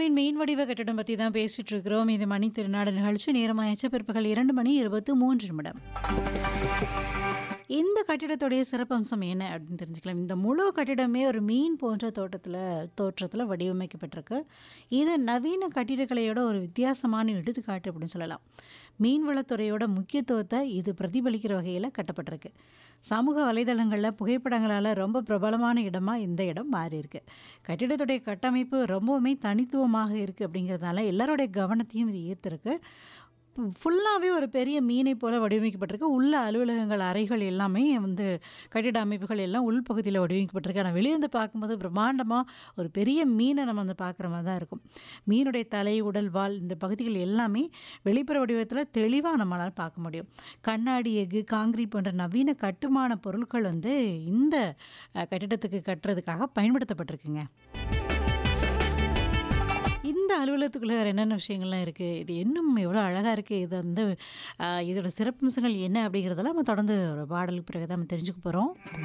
சென்னையின் மெயின் வடிவ கட்டிடம் பற்றி தான் பேசிட்டு இருக்கிறோம் இது மணி திருநாடு நிகழ்ச்சி நேரமாயிடுச்சு பிற்பகல் இரண்டு மணி இருபத்து மூன்று நிமிடம் இந்த கட்டிடத்துடைய சிறப்பம்சம் என்ன அப்படின்னு தெரிஞ்சுக்கலாம் இந்த முழு கட்டிடமே ஒரு மீன் போன்ற தோட்டத்தில் தோற்றத்தில் வடிவமைக்கப்பட்டிருக்கு இது நவீன கட்டிடக்கலையோட ஒரு வித்தியாசமான எடுத்துக்காட்டு அப்படின்னு சொல்லலாம் மீன்வளத்துறையோட முக்கியத்துவத்தை இது பிரதிபலிக்கிற வகையில் கட்டப்பட்டிருக்கு சமூக வலைதளங்களில் புகைப்படங்களால் ரொம்ப பிரபலமான இடமா இந்த இடம் மாறி இருக்கு கட்டிடத்துடைய கட்டமைப்பு ரொம்பவுமே தனித்துவமாக இருக்குது அப்படிங்கிறதுனால எல்லாருடைய கவனத்தையும் இது ஈர்த்திருக்கு ஃபுல்லாகவே ஒரு பெரிய மீனை போல் வடிவமைக்கப்பட்டிருக்கு உள்ள அலுவலகங்கள் அறைகள் எல்லாமே வந்து கட்டிட அமைப்புகள் எல்லாம் உள்பகுதியில் வடிவமைக்கப்பட்டிருக்கு ஆனால் வெளியிருந்து பார்க்கும்போது பிரம்மாண்டமாக ஒரு பெரிய மீனை நம்ம வந்து பார்க்குற மாதிரி தான் இருக்கும் மீனுடைய தலை உடல் வால் இந்த பகுதிகள் எல்லாமே வெளிப்புற வடிவத்தில் தெளிவாக நம்மளால் பார்க்க முடியும் கண்ணாடி எஃகு காங்கிரீட் போன்ற நவீன கட்டுமான பொருட்கள் வந்து இந்த அஹ், கட்டிடத்துக்கு கட்டுறதுக்காக பயன்படுத்தப்பட்டிருக்குங்க இந்த அலுவலகத்துக்குள்ளே வேறு என்னென்ன விஷயங்கள்லாம் இருக்குது இது இன்னும் எவ்வளோ அழகாக இருக்குது இது வந்து ஆஹ், இதோட சிறப்பம்சங்கள் என்ன அப்படிங்கிறதெல்லாம் நம்ம தொடர்ந்து ஒரு பாடலுக்கு பிறகு தான் நம்ம தெரிஞ்சுக்க போகிறோம்